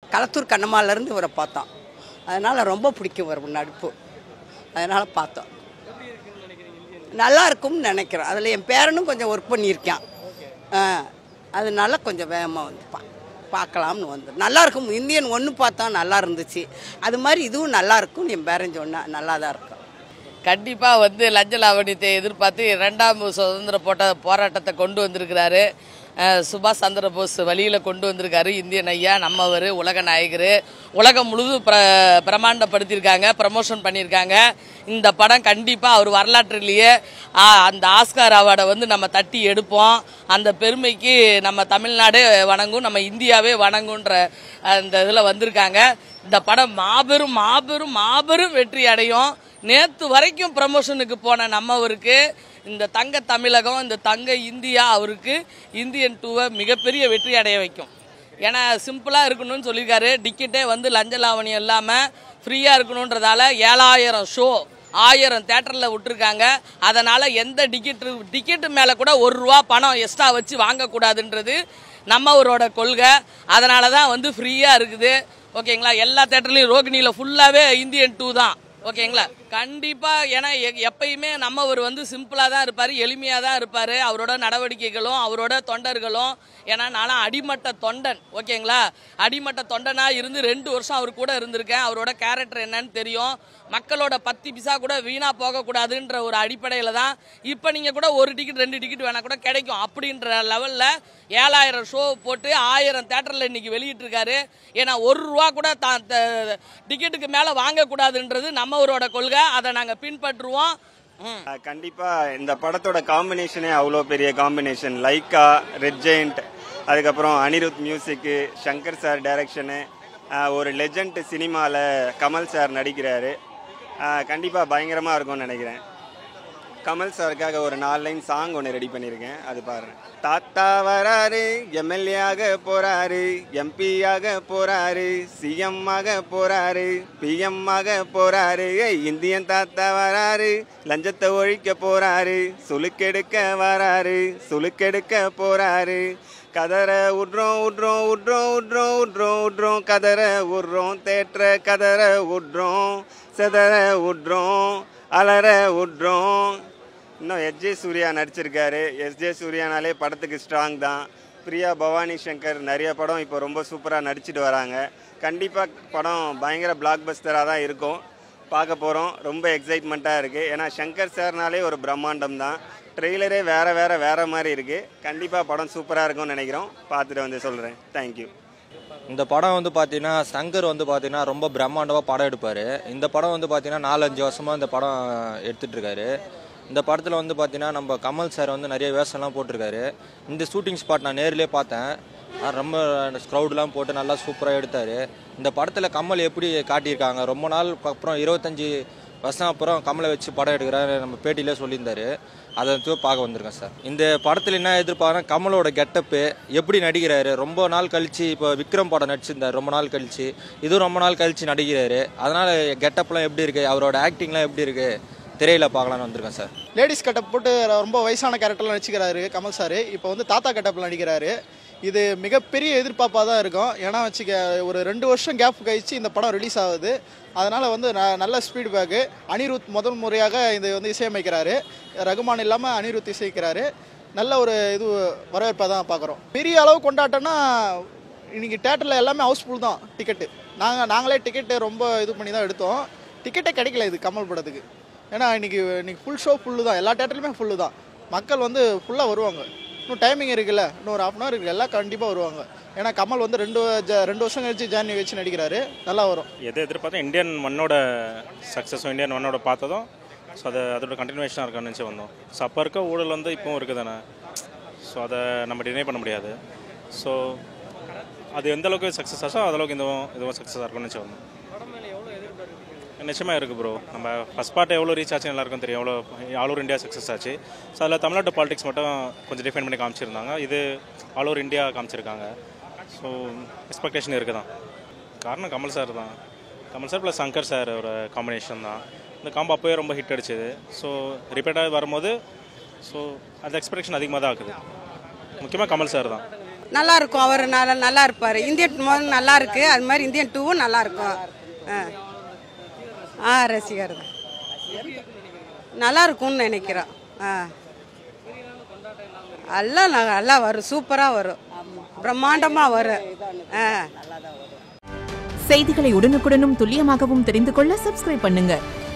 களத்தூர் கண்ணம்மாலேருந்து இவரை பார்த்தோம் அதனால் ரொம்ப பிடிக்கும் வரும் நடிப்பு அதனால் பார்த்தோம் நல்லா இருக்கும்னு நினைக்கிறேன் அதில் என் பேரனும் கொஞ்சம் ஒர்க் பண்ணியிருக்கான் ஆ அதனால கொஞ்சம் வேகமாக வந்து பா பார்க்கலாம்னு வந்து நல்லா இருக்கும் இந்தியன் ஒன்று பார்த்தா நல்லா இருந்துச்சு அது மாதிரி இதுவும் நல்லா இருக்கும்னு என் பேரன் சொன்னா நல்லா தான் இருக்கும் கண்டிப்பாக வந்து லஞ்ச லாவணியத்தை எதிர்பார்த்து இரண்டாம் சுதந்திர போட்ட போராட்டத்தை கொண்டு வந்திருக்கிறாரு அஹ் சுபாஷ் சந்திர போஸ் வழியில் கொண்டு வந்திருக்காரு இந்தியன் ஐயா நம்மவர் உலக நாயகர் உலகம் முழுதும் பிர பிரமாண்டப்படுத்தியிருக்காங்க ப்ரமோஷன் பண்ணியிருக்காங்க இந்த படம் கண்டிப்பாக அவர் வரலாற்றிலேயே ஆ, அந்த ஆஸ்கார் அவார்டை வந்து நம்ம தட்டி எடுப்போம் அந்த பெருமைக்கு நம்ம தமிழ்நாடே வணங்கும் நம்ம இந்தியாவே வணங்குன்ற அந்த இதில் வந்திருக்காங்க இந்த படம் மாபெரும் மாபெரும் மாபெரும் வெற்றி அடையும் நேத்து வரைக்கும் ப்ரமோஷனுக்கு போன நம்மவருக்கு இந்த தங்க தமிழகம் இந்த தங்க இந்தியா அவருக்கு இந்தியன் டூவை மிகப்பெரிய வெற்றி அடைய வைக்கும் ஏன்னா சிம்பிளாக இருக்கணும்னு சொல்லியிருக்காரு டிக்கெட்டே வந்து லஞ்ச லாவணியம் இல்லாமல் ஃப்ரீயாக இருக்கணுன்றதால ஏழாயிரம் ஷோ ஆயிரம் தேட்டரில் விட்டுருக்காங்க அதனால் எந்த டிக்கெட்டு டிக்கெட்டு மேலே கூட ஒரு ரூபா பணம் எக்ஸ்ட்ரா வச்சு வாங்கக்கூடாதுன்றது நம்மவரோட கொள்கை அதனால தான் வந்து ஃப்ரீயாக இருக்குது ஓகேங்களா எல்லா தேட்டர்லையும் ரோகிணியில் ஃபுல்லாகவே இந்தியன் டூ தான் ஓகேங்களா கண்டிப்பா ஏன்னா எ- எப்பயுமே நம்மவர் வந்து சிம்பிளா தான் இருப்பாரு எளிமையா தான் இருப்பாரு அவரோட நடவடிக்கைகளும் அவரோட தொண்டர்களும் ஏன்னா நானும் அடிமட்ட தொண்டன் ஓகேங்களா அடிமட்ட தொண்டனா இருந்து ரெண்டு வருஷம் அவர் கூட இருந்திருக்கேன் அவரோட கேரக்டர் என்னன்னு தெரியும் மக்களோட பத்து பிசா கூட வீணா போகக்கூடாதுன்ற ஒரு அடிப்படையில தான் இப்போ நீங்க கூட ஒரு டிக்கெட் ரெண்டு டிக்கெட் வேணா கூட கிடைக்கும் அப்படின்ற லெவல்ல ஏழாயிரம் ஷோ போட்டு ஆயிரம் தேட்டர்ல இன்னைக்கு வெளியிட்டிருக்காரு ஏன்னா ஒரு ரூபா கூட தான் டிக்கெட்டுக்கு மேல வாங்கக்கூடாதுன்றது நம்மவரோட கொள்கை அதை நாங்க பின்பற்றுவோம் ம். அஹ் கண்டிப்பா இந்த படத்தோட காம்பினேஷனே அவ்வளோ பெரிய காம்பினேஷன் லைக்கா ரெட் ஜெயிண்ட் அதுக்கப்புறம் அனிருத் மியூசிக்கு சங்கர் சார் டைரக்ஷனு ஒரு லெஜண்ட் சினிமாவில் கமல் சார் நடிக்கிறாரு அஹ் கண்டிப்பா பயங்கரமா இருக்கும்னு நினைக்கிறேன் கமல் சாருக்காக ஒரு நாலு லைன் சாங் ஒன்று ரெடி பண்ணியிருக்கேன் அது பாருங்க தாத்தா வராரு எம்எல்ஏ ஆக போறாரு எம்பி ஆக போறாரு சிஎம் ஆக போறாரு பிஎம் ஆக போறாரு ஏய், இந்தியன் தாத்தா வராரு லஞ்சத்தை ஒழிக்க போறாரு சுலுக்கெடுக்க வராரு சுலுக்கெடுக்க போறாரு கதற விட்றோம் விட்றோம் விட்றோம் விட்றோம் விட்றோம் விட்றோம் கதற விட்றோம் தேற்ற கதற விட்றோம் செதற விட்றோம் அலற விட்றோம் இன்னும் எஸ்ஜே சூர்யா நடிச்சிருக்காரு எஸ்ஜே சூர்யானாலே படத்துக்கு ஸ்ட்ராங் தான் பிரியா பவானி சங்கர் நிறைய படம் இப்போ ரொம்ப சூப்பராக நடிச்சிட்டு வராங்க கண்டிப்பாக படம் பயங்கர பிளாக் பஸ்டராக தான் இருக்கும் பார்க்க போகிறோம் ரொம்ப எக்ஸைட்மெண்ட்டாக இருக்குது ஏன்னா சங்கர் சார்னாலே ஒரு பிரம்மாண்டம் தான் ட்ரெய்லரே வேறு வேறு வேறு மாதிரி இருக்குது கண்டிப்பாக படம் சூப்பராக இருக்கும்னு நினைக்கிறோம் பார்த்துட்டு வந்து சொல்கிறேன் தேங்க்யூ இந்த படம் வந்து பார்த்தீங்கன்னா சங்கர் வந்து பார்த்தீங்கன்னா ரொம்ப பிரம்மாண்டமாக படம் எடுப்பார் இந்த படம் வந்து பார்த்தீங்கன்னா நாலஞ்சு வருஷமாக இந்த படம் எடுத்துட்டு இருக்காரு இந்த படத்தில் வந்து பார்த்தீங்கன்னா நம்ம கமல் சார் வந்து நிறைய வேஷம்லாம் போட்டிருக்காரு இந்த ஷூட்டிங் ஸ்பாட் நான் நேர்லேயே பார்த்தேன் ஆ, ரொம்ப க்ரௌட்லாம் போட்டு நல்லா சூப்பராக எடுத்தார் இந்த படத்தில் கமல் எப்படி காட்டியிருக்காங்க ரொம்ப நாள் அப்புறம் இருபத்தஞ்சி வருஷம் அப்புறம் கமலை வச்சு படம் எடுக்கிறாரு நம்ம பேட்டியிலே சொல்லியிருந்தாரு அதை வந்து பார்க்க வந்திருக்கேன் சார் இந்த படத்தில் என்ன எதிர்பார்க்கறேன் கமலோட கெட்டப்பு எப்படி நடிக்கிறாரு ரொம்ப நாள் கழிச்சு இப்போ விக்ரம் படம் நடிச்சிருந்தார் ரொம்ப நாள் கழிச்சு இதுவும் ரொம்ப நாள் கழிச்சு நடிக்கிறாரு அதனால கெட்டப்லாம் எப்படி இருக்கு அவரோட ஆக்டிங்லாம் எப்படி இருக்கு திரையில பார்க்கலாம்னு வந்திருக்கேன் சார் லேடிஸ் கட்டப் போட்டு ரொம்ப வயசான கேரக்டரில் நடிச்சுக்கிறாரு கமல் சார் இப்போ வந்து தாத்தா கட்டப்பில் நடிக்கிறாரு இது மிகப்பெரிய எதிர்பார்ப்பாக தான் இருக்கும் ஏன்னா வச்சுக்க ஒரு ரெண்டு வருஷம் கேப் கழிச்சு இந்த படம் ரிலீஸ் ஆகுது அதனால் வந்து ந- நல்ல ஸ்பீட் பேக்கு அனிருத் முதல் முறையாக இது வந்து இசையமைக்கிறாரு ரகுமான் இல்லாமல் அனிருத் இசைக்கிறாரு நல்ல ஒரு இது வரவேற்பாக தான் பார்க்குறோம் பெரிய அளவு கொண்டாட்டம்னா இன்னைக்கு தேட்டரில் எல்லாமே ஹவுஸ்ஃபுல் தான் டிக்கெட்டு நாங்கள் நாங்களே டிக்கெட்டு ரொம்ப இது பண்ணி தான் எடுத்தோம் டிக்கெட்டே கிடைக்கல இது கமல் படத்துக்கு ஏன்னா இன்னைக்கு இன்னைக்கு ஃபுல் ஷோ ஃபுல்லு தான் எல்லா தேட்டர்லையுமே ஃபுல்லு தான் மக்கள் வந்து ஃபுல்லாக வருவாங்க இன்னும் டைமிங் இருக்குல்ல இன்னும் ஒரு ஹாஃப் அன் ஹவர் இருக்குது எல்லாம் கண்டிப்பாக வருவாங்க ஏன்னா கமல் வந்து ரெண்டு ஜ- ரெண்டு வருஷம் கழிச்சு ஜேர்னி வச்சு நடிக்கிறாரு நல்லா வரும் எதை எதிர்பார்த்தா இந்தியன் ஒன்னோட சக்ஸஸும் இந்தியன் ஒன்னோட பார்த்ததும் ஸோ அது அதோட கண்டினியூஷனாக இருக்கும்னு நினச்சி வந்தோம் ஸோ அப்போ இருக்க ஊழல் வந்து இப்போவும் இருக்குது தானே ஸோ அதை நம்ம டினை பண்ண முடியாது ஸோ அது எந்த அளவுக்கு சக்ஸஸ் ஆச்சோ அதளவுக்கு இதுவும் இதுவும் சக்ஸஸாக இருக்கும்னு நினச்சி வந்தோம் நிச்சயமாக இருக்குது ப்ரோ நம்ம ஃபஸ்ட் பார்ட் எவ்வளோ ரீச் ஆச்சுன்னு எல்லாருக்கும் தெரியும் எவ்வளோ all over India success so ஸோ அதில் தமிழ்நாட்டு பாலிடிக்ஸ் மட்டும் கொஞ்சம் டிஃபைன் பண்ணி காமிச்சிருந்தாங்க இது ஆல் ஓவர் இந்தியா காமிச்சிருக்காங்க ஸோ எக்ஸ்பெக்டேஷன் இருக்குது தான் காரணம் கமல் சார் தான் Kamal sir plus Shankar sir ஒரு காம்பினேஷன் தான் இந்த காம்போ அப்போவே ரொம்ப ஹிட் அடிச்சது ஸோ ரிப்பீட்டாக வரும்போது ஸோ அந்த எக்ஸ்பெக்டேஷன் அதிகமாக தான் ஆகுது முக்கியமாக கமல் சார் தான் நல்லா இருக்கும் அவர் நல்லா நல்லா இருப்பார் இந்தியன் முதல்ல நல்லா இருக்கு அது மாதிரி இந்தியன் டூவும் நல்லா இருக்கும் ஆ ஆ ரசிகர் தான். நல்லா இருக்கும்னு நினைக்கிறோம் ஆ எல்லாம் ந- நல்லா வரும் சூப்பராக வரும் பிரம்மாண்டமாக வரும் ஆ செய்திகளை உடனுக்குடனும் துல்லியமாகவும் தெரிந்து கொள்ள சப்ஸ்கிரைப் பண்ணுங்க